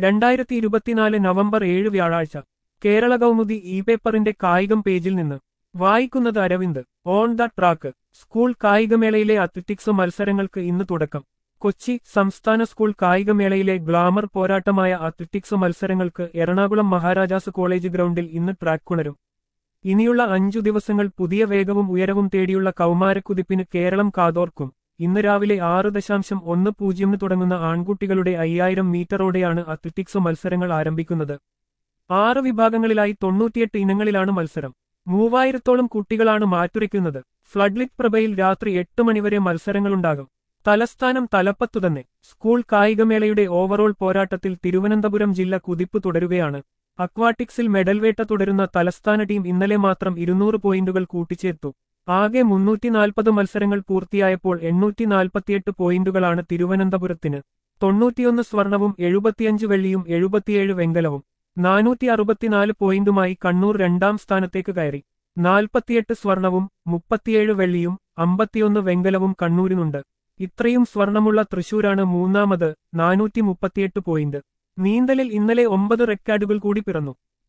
രണ്ടായിരത്തി ഇരുപത്തിനാല് നവംബർ ഏഴ് വ്യാഴാഴ്ച കേരള കൗമുദി ഇ പേപ്പറിന്റെ കായികം പേജിൽ നിന്ന് വായിക്കുന്നത് Aravind on the track school കായികമേളയിലെ അത്ലറ്റിക്സ് മത്സരങ്ങൾക്ക് ഇന്ന് തുടക്കം കൊച്ചി സംസ്ഥാന സ്കൂൾ കായികമേളയിലെ ഗ്ലാമർ പോരാട്ടമായ അത്ലറ്റിക്സ് മത്സരങ്ങൾക്ക് എറണാകുളം മഹാരാജാസ് കോളേജ് ഗ്രൗണ്ടിൽ ഇന്ന് ട്രാക്കുണരും ഇനിയുള്ള അഞ്ചു ദിവസങ്ങൾ പുതിയ വേഗവും ഉയരവും തേടിയുള്ള കൗമാരക്കുതിപ്പിന് കേരളം കാതോർക്കും ഇന്ന് രാവിലെ ആറ് ദശാംശം ഒന്ന് പൂജ്യമിന് തുടങ്ങുന്ന ആൺകുട്ടികളുടെ അയ്യായിരം മീറ്ററോടെയാണ് അത്ലറ്റിക്സ് മത്സരങ്ങൾ ആരംഭിക്കുന്നത് ആറ് വിഭാഗങ്ങളിലായി തൊണ്ണൂറ്റിയെട്ട് ഇനങ്ങളിലാണ് മത്സരം മൂവായിരത്തോളം കുട്ടികളാണ് മാറ്റുരയ്ക്കുന്നത് ഫ്ലഡ്ലിറ്റ് പ്രഭയിൽ രാത്രി എട്ട് മണിവരെ മത്സരങ്ങളുണ്ടാകും തലസ്ഥാനം തലപ്പത്തു തന്നെ സ്കൂൾ കായികമേളയുടെ ഓവറോൾ പോരാട്ടത്തിൽ തിരുവനന്തപുരം ജില്ല കുതിപ്പ് തുടരുകയാണ് അക്വാട്ടിക്സിൽ മെഡൽവേട്ട തുടരുന്ന തലസ്ഥാന ടീം ഇന്നലെ മാത്രം ഇരുന്നൂറ് പോയിന്റുകൾ കൂട്ടിച്ചേർത്തു ആകെ മുന്നൂറ്റി നാൽപ്പത് മത്സരങ്ങൾ പൂർത്തിയായപ്പോൾ എണ്ണൂറ്റി നാൽപ്പത്തിയെട്ട് പോയിന്റുകളാണ് തിരുവനന്തപുരത്തിന് തൊണ്ണൂറ്റിയൊന്ന് സ്വർണവും എഴുപത്തിയഞ്ച് വെള്ളിയും എഴുപത്തിയേഴ് വെങ്കലവും നാനൂറ്റി അറുപത്തിനാല് പോയിന്റുമായി കണ്ണൂർ രണ്ടാം സ്ഥാനത്തേക്ക് കയറി നാൽപ്പത്തിയെട്ട് സ്വർണവും മുപ്പത്തിയേഴ് വെള്ളിയും അമ്പത്തിയൊന്ന് വെങ്കലവും കണ്ണൂരിനുണ്ട് ഇത്രയും സ്വർണമുള്ള തൃശൂരാണ് മൂന്നാമത് നാനൂറ്റി മുപ്പത്തിയെട്ട് പോയിന്റ് നീന്തലിൽ ഇന്നലെ ഒമ്പത് റെക്കോർഡുകൾ കൂടി പിറന്നു